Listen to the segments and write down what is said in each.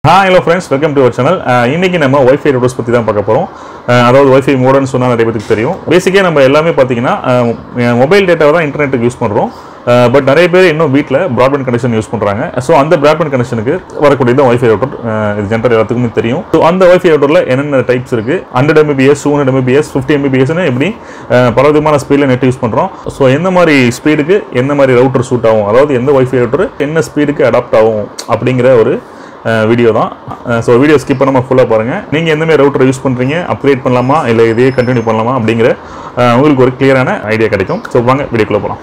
hi hello friends welcome to our channel இன்னைக்கு நம்ம wifi routers பற்றி தான் பார்க்க போகிறோம் அதாவது ஒய்ஃபை மோடர்னு சொன்னால் நிறைய பேருக்கு தெரியும் பேசிக்காக நம்ம எல்லாமே பார்த்தீங்கன்னா மொபைல் டேட்டாவை தான் இன்டர்நெட்டுக்கு யூஸ் பண்ணுறோம் பட் நிறைய பேர் இன்னும் வீட்டில் ப்ராட்பேண்ட் கனெக்ஷன் யூஸ் பண்ணுறாங்க ஸோ அந்த ப்ராட்பேண்ட் கனெக்ஷனுக்கு வரக்கூடியது ஒய்ஃபை ரூட்டர் இது ஜென்ரல் எல்லாத்துக்குமே தெரியும் ஸோ அந்த ஒய்ஃபை ரூட்டரில் என்னென்ன டைப்ஸ் இருக்குது hundred Mbps two hundred Mbps fifty எம்பிபிஎஸ்னு எப்படி அஹ், பல விதமான ஸ்பீடில் நெட் யூஸ் பண்ணுறோம் ஸோ எந்த மாதிரி ஸ்பீடுக்கு எந்த மாதிரி ரவுட்டர் சூட் ஆகும் அதாவது எந்த ஒய்ஃபை ரூட்டர் என்ன ஸ்பீடுக்கு அடாப்ட் ஆகும் அப்படிங்கிற ஒரு வீடியோ தான் ஸோ வீடியோ ஸ்கிப் பண்ணாமல் ஃபுல்லாக பாருங்கள் நீங்கள் எந்த மாதிரி ரவுட்டர் யூஸ் பண்ணுறீங்க அப்கிரேட் பண்ணலாமா இல்லை இதே கண்டினியூ பண்ணலாமா அப்படிங்கிற அஹ், உங்களுக்கு ஒரு கிளியரான ஐடியா கிடைக்கும் ஸோ வாங்க வீடியோக்குள்ளே போகலாம்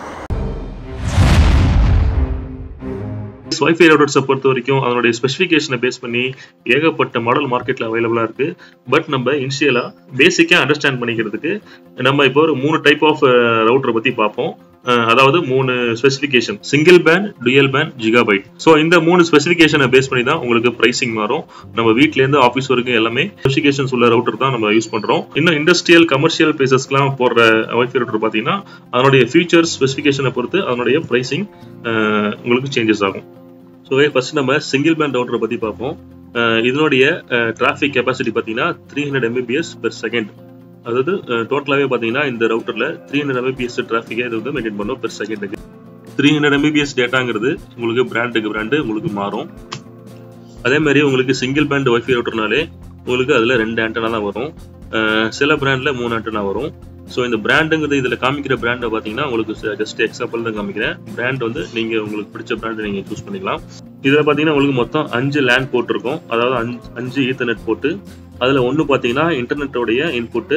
வைஃபை ரவுட்டர்ஸை பொறுத்த வரைக்கும் அதனுடைய ஸ்பெசிஃபிகேஷனை பேஸ் பண்ணி ஏகப்பட்ட மாடல் மார்க்கெட்டில் அவைலபிளாக இருக்கு பட் நம்ம இனிஷியலாக பேசிக்காக அண்டர்ஸ்டாண்ட் பண்ணிக்கிறதுக்கு நம்ம இப்போ ஒரு மூணு டைப் ஆஃப் ரவுட்டரை பற்றி பார்ப்போம் அஹ் அதாவது மூணு specification single band dual band gigabyte so இந்த மூணு ஸ்பெசிஃபிகேஷனை பேஸ் பண்ணி தான் உங்களுக்கு ப்ரைசிங் மாறும் நம்ம வீட்லேருந்து ஆஃபீஸ் வரைக்கும் எல்லாமே ஸ்பெசிஃபிகேஷன்ஸ் உள்ள ரவுட்டர் தான் நம்ம யூஸ் பண்ணுறோம் இன்னும் இண்டஸ்ட்ரியல் கமர்ஷியல் பிளேசஸ்க்குலாம் போடுற வைஃபை ரவுட்டர் பார்த்தீங்கன்னா அதனுடைய ஃபீச்சர்ஸ் ஸ்பெசிஃபிகேஷனை பொறுத்து அதனுடைய ப்ரைசிங் உங்களுக்கு சேஞ்சஸ் ஆகும் ஸோ ஃபர்ஸ்ட் நம்ம சிங்கிள் பேண்ட் ரவுட்டரை பற்றி பார்ப்போம் அஹ் இதனுடைய டிராஃபிக் கெப்பாசிட்டி பார்த்தீங்கன்னா three hundred Mbps per second அதாவது டோட்டலாகவே பார்த்தீங்கன்னா இந்த ரவுட்டரில் த்ரீ ஹண்ட்ரட் எம்பிபிஎஸ் டிராஃபிக்கை இது வந்து மெயின்டைன் பண்ணும் பெர் செகண்டுக்கு த்ரீ ஹண்ட்ரட் எம்பிபிஎஸ் டேட்டாங்கிறது உங்களுக்கு பிராண்டுக்கு பிராண்டு உங்களுக்கு மாறும் அதே மாதிரி உங்களுக்கு சிங்கிள் பேண்ட் ஒய்ஃபை ரவுட்டர்னாலே உங்களுக்கு அதில் ரெண்டு ஆண்டனா தான் வரும் அஹ் சில பிராண்டில் மூணு ஆண்டனா வரும் ஸோ இந்த பிராண்டுங்கிறது இதில் காமிக்கிற பிராண்டை பார்த்தீங்கன்னா உங்களுக்கு ஜஸ்ட் எக்ஸாம்பிள் தான் காமிக்கிறேன் பிராண்ட் வந்து நீங்கள் உங்களுக்கு பிடிச்ச பிராண்டை நீங்கள் சூஸ் பண்ணிக்கலாம் இதில் பார்த்தீங்கன்னா உங்களுக்கு மொத்தம் அஞ்சு லேண்ட் போர்ட் இருக்கும் அதாவது அஞ்சு அஞ்சு ஈத்தர்நெட் போட்டு அதில் ஒன்று பார்த்தீங்கன்னா இன்டர்நெட்டோடைய இன்புட்டு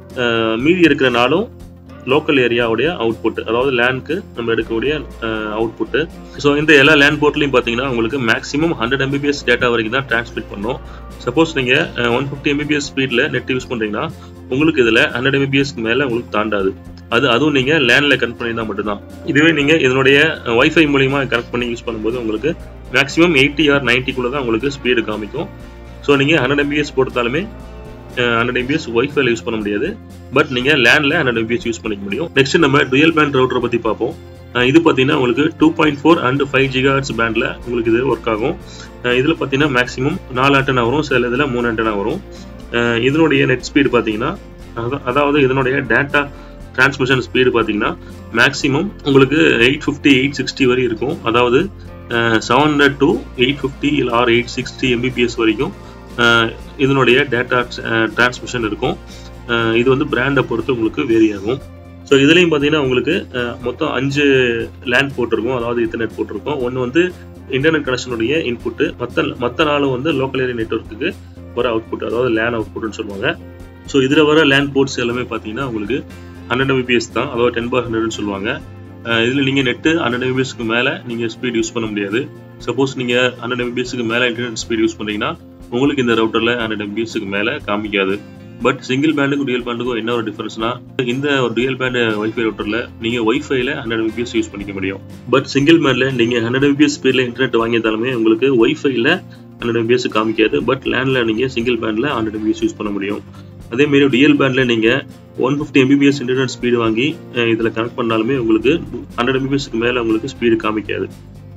மீதி இருக்கிற நாளும் லோக்கல் ஏரியாவுடைய அவுட்புட் அதாவது லேண்ட்க்கு நம்ம எடுக்கக்கூடிய அவுட்புட்டு ஸோ இந்த எல்லா லேண்ட் போர்ட்லையும் பார்த்தீங்கன்னா உங்களுக்கு மேக்ஸிமம் ஹண்ட்ரட் எம்பிபிஎஸ் டேட்டா வரைக்கும் தான் டிரான்ஸ்மிட் பண்ணும் சப்போஸ் நீங்கள் ஒன் ஃபிஃப்டி எம்பிபிஎஸ் ஸ்பீடில் நெட் யூஸ் பண்ணுறீங்கன்னா உங்களுக்கு இதில் ஹண்ட்ரட் எம்பிபிஎஸ்க்கு மேலே உங்களுக்கு தாண்டாது அது அதுவும் நீங்கள் லேண்டில் கனெக்ட் பண்ணியிருந்தால் மட்டும்தான் இதுவே நீங்கள் இதனுடைய வைஃபை மூலியமா கனெக்ட் பண்ணி யூஸ் பண்ணும்போது உங்களுக்கு மேக்ஸிமம் எயிட்டி ஆர் நைன்ட்டிக்குள்ளே தான் உங்களுக்கு ஸ்பீடு காமிக்கும் ஸோ நீங்கள் ஹண்ட்ரட் எம்பிஎஸ் போட்டாலுமே ஹண்ட்ரட் எம்பிஎஸ் ஒய்ஃபைல யூஸ் பண்ண முடியாது பட் நீங்கள் லேண்டில் ஹண்ட்ரட் எம்பிஎஸ் யூஸ் பண்ணிக்க முடியும் நெக்ஸ்ட் நம்ம டுயல் பேண்ட் ரவுட்டரை பற்றி பார்ப்போம் அஹ் இது பார்த்தீங்கன்னா உங்களுக்கு two point four and five gigahertz பேண்டில் உங்களுக்கு இது ஒர்க் ஆகும் இதில் பார்த்தீங்கன்னா மேக்ஸிமம் நாலு ஆண்டனா வரும் சில இதில் மூணு ஆண்டனா வரும் அஹ் இதனுடைய நெட் ஸ்பீடு பார்த்தீங்கன்னா அதா- அதாவது இதனுடைய டேட்டா டிரான்ஸ்மிஷன் ஸ்பீடு பார்த்தீங்கன்னா மேக்ஸிமம் உங்களுக்கு எயிட் ஃபிஃப்டி எயிட் சிக்ஸ்டி வரை இருக்கும் அதாவது seven hundred to eight fifty இல்லை ஆர் எயிட் சிக்ஸ்டி எம்பிபிஎஸ் வரைக்கும் அஹ் இதனுடைய டேட்டா டிரான்ஸ்மிஷன் இருக்கும் அஹ் இது வந்து பிராண்டை பொறுத்து உங்களுக்கு வேரி ஆகும் ஸோ இதுலேயும் பார்த்தீங்கன்னா உங்களுக்கு அஹ், மொத்தம் அஞ்சு லேண்ட் போட்டிருக்கும் அதாவது இத்தர்நெட் போட்டிருக்கும் ஒன்று வந்து இன்டர்நெட் கனெக்ஷனுடைய இன்புட்டு மற்ற மற்ற நாளும் வந்து லோக்கல் ஏரியா நெட்ஒர்க்குக்கு வர அவுட்புட் அதாவது லேன் அவுட்புட்னு சொல்லுவாங்க ஸோ இதில் வர லேண்ட் போர்ட்ஸ் எல்லாமே பார்த்தீங்கன்னா உங்களுக்கு ஹண்ட்ரட் எம்பிபிஎஸ் தான் அதாவது டென் பார் ஹண்ட்ரட்னு சொல்லுவாங்க இதில் நீங்கள் நெட்டு ஹண்ட்ரட் எம்பிபிஎஸ்க்கு மேலே நீங்கள் ஸ்பீட் யூஸ் பண்ண முடியாது சப்போஸ் நீங்கள் ஹண்ட்ரட் எம்பிபிஎஸ்க்கு மேலே இன்டர்நெட் ஸ்பீட் யூஸ் பண்ணீங்கன்னா உங்களுக்கு இந்த ரவுட்டரில் ஹண்ட்ரட் எம்பிபிஎஸ்க்கு மேலே காமிக்காது பட் சிங்கிள் பேண்டுக்கும் டுயல் பேண்டுக்கும் என்ன ஒரு டிஃபரன்ஸ்னா இந்த ஒரு டுயல் பேண்ட் வைஃபை ரவுட்டரில் நீங்கள் ஒய்ஃபைல ஹண்ட்ரட் எம்பிபிஎஸ் யூஸ் பண்ணிக்க முடியும் பட் சிங்கிள் பேண்டில் நீங்கள் ஹண்ட்ரட் எம்பிபிஎஸ் ஸ்பீடில் இன்டர்நெட் வாங்கியிருந்தாலுமே உங்களுக்கு ஒய்ஃபைல ஹண்ட்ரட் எம்பிபிஎஸ் காமிக்காது பட் லேண்டில் நீங்கள் சிங்கிள் பேண்டில் ஹண்ட்ரட் எம்பிபிஎஸ் யூஸ் பண்ண முடியும் அதே மாதிரி டிஎல் பேண்டில் நீங்கள் one fifty Mbps internet speed வாங்கி இதில் கனெக்ட் பண்ணாலுமே உங்களுக்கு ஹண்ட்ரட் எம்பிபிஎஸ்க்கு மேலே உங்களுக்கு ஸ்பீடு காமிக்காது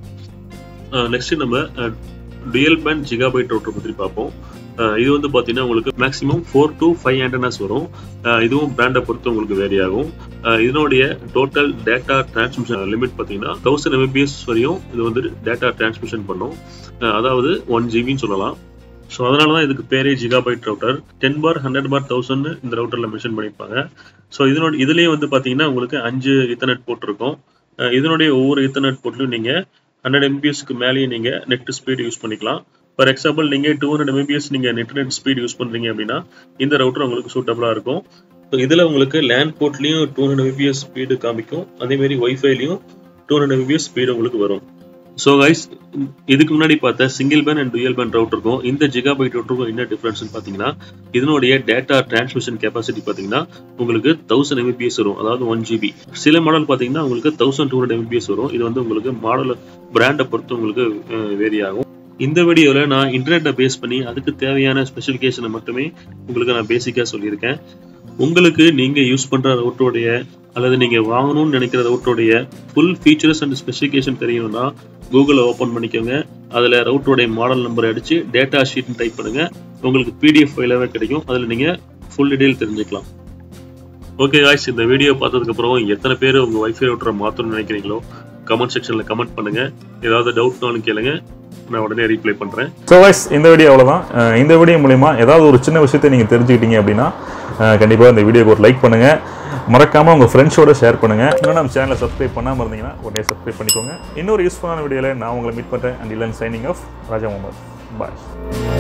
நெக்ஸ்ட் நம்ம டுயல் பேண்ட் ஜிகாபைட் ரவுட்டர் பற்றி பார்ப்போம் அஹ் இது வந்து பார்த்தீங்கன்னா உங்களுக்கு maximum four to five antennas வரும் அஹ் இதுவும் பிராண்டை பொறுத்து உங்களுக்கு வேரி ஆகும் அஹ் இதனுடைய டோட்டல் டேட்டா டிரான்ஸ்மிஷன் லிமிட் பார்த்தீங்கன்னா தௌசண்ட் எம்பிபிஎஸ் வரையும் இது வந்து டேட்டா டிரான்ஸ்மிஷன் பண்ணும் அஹ் அதாவது ஒன் ஜிபின்னு சொல்லலாம் ஸோ அதனால தான் இதுக்கு பேரே gigabyte router ten bar hundred bar thousand இந்த ரவுட்டரில் மென்ஷன் பண்ணியிருப்பாங்க ஸோ இதனோட இதுலேயே வந்து பார்த்தீங்கன்னா உங்களுக்கு அஞ்சு இத்தர்நெட் போட்டிருக்கும் அஹ் இதனுடைய ஒவ்வொரு இத்தர்நெட் போர்ட்லையும் நீங்கள் ஹண்ட்ரட் எம்பிஎஸ்க்கு மேலேயே நீங்கள் நெட் ஸ்பீடு யூஸ் பண்ணிக்கலாம் ஃபார் எக்ஸாம்பிள் நீங்கள் டூ ஹண்ட்ரட் எம்பிஎஸ் நீங்கள் நெட் நெட் ஸ்பீட் யூஸ் பண்ணுறீங்க அப்படின்னா இந்த ரவுட்டர் உங்களுக்கு சூட்டபுளாக இருக்கும் ஸோ இதில் உங்களுக்கு லேண்ட் போர்ட்லேயும் டூ ஹண்ட்ரட் எம்பிஎஸ் ஸ்பீடு காமிக்கும் அதேமாரி ஒய்ஃபைலையும் டூ ஹண்ட்ரட் எம்பிஎஸ் ஸ்பீடு உங்களுக்கு வரும் ஸோ கைஸ் இதுக்கு முன்னாடி பார்த்த single band and dual band ரவுட்டருக்கும் இந்த ஜிகாபைட் ரவுட்டருக்கும் என்ன டிஃபரன்ஸ்னு பார்த்தீங்கன்னா இதனுடைய டேட்டா டிரான்ஸ்மிஷன் கெப்பாசிட்டி பார்த்தீங்கன்னா உங்களுக்கு தௌசண்ட் எம்பிபிஎஸ் வரும் அதாவது ஒன் ஜிபி சில மாடல் பார்த்தீங்கன்னா உங்களுக்கு தௌசண்ட் டூ ஹண்ட்ரட் எம்பிபிஎஸ் வரும் இது வந்து உங்களுக்கு மாடல் பிராண்டை பொறுத்து உங்களுக்கு வேரி ஆகும் இந்த வீடியோவில் நான் இன்டர்நெட்டை பேஸ் பண்ணி அதுக்கு தேவையான ஸ்பெசிஃபிகேஷனை மட்டுமே உங்களுக்கு நான் பேசிக்காக சொல்லியிருக்கேன் உங்களுக்கு நீங்க யூஸ் பண்ற ரவுட்டருடைய அல்லது நீங்க வாங்கணும்னு நினைக்கிற ரவுட்டருடைய ஃபுல் ஃபீச்சர்ஸ் அண்ட் ஸ்பெசிஃபிகேஷன் தெரியணும்னா கூகுளை ஓப்பன் பண்ணிக்கோங்க அதில் ரவுட்டருடைய மாடல் நம்பர் அடிச்சு டேட்டா ஷீட்னு டைப் பண்ணுங்க உங்களுக்கு பிடிஎஃப் ஃபைலாகவே கிடைக்கும் அதில் நீங்க ஃபுல் டீடைல் தெரிஞ்சுக்கலாம் ஓகே காய்ஸ் இந்த வீடியோ பார்த்ததுக்கு அப்புறம் எத்தனை பேர் உங்க வைஃபை ரவுட்டரை மாற்றணும்னு நினைக்கிறீங்களோ கமெண்ட் செக்ஷன்ல கமெண்ட் பண்ணுங்க ஏதாவது டவுட்னாலும் கேளுங்க நான் உடனே ரீப்ளை பண்றேன் ஸோ வைஸ் இந்த வீடியோ அவ்வளோதான் அஹ் இந்த வீடியோ மூலிமா ஏதாவது ஒரு சின்ன விஷயத்தை நீங்கள் தெரிஞ்சுக்கிட்டீங்க அப்படின்னா கண்டிப்பாக இந்த வீடியோக்கு ஒரு லைக் பண்ணுங்கள் மறக்காமல் உங்கள் ஃப்ரெண்ட்ஸோட ஷேர் பண்ணுங்கள் இன்னும் நம்ம சேனலை சப்ஸ்கிரைப் பண்ணாமல் இருந்தீங்கன்னா உடனே சப்ஸ்கிரைப் பண்ணிக்கோங்க இன்னொரு யூஸ்ஃபுல்லான வீடியோவில் நான் உங்களை மீட் பண்ணுறேன் அண்ட் இல்லன் சைனிங் ஆஃப் ராஜா முகமது பாய்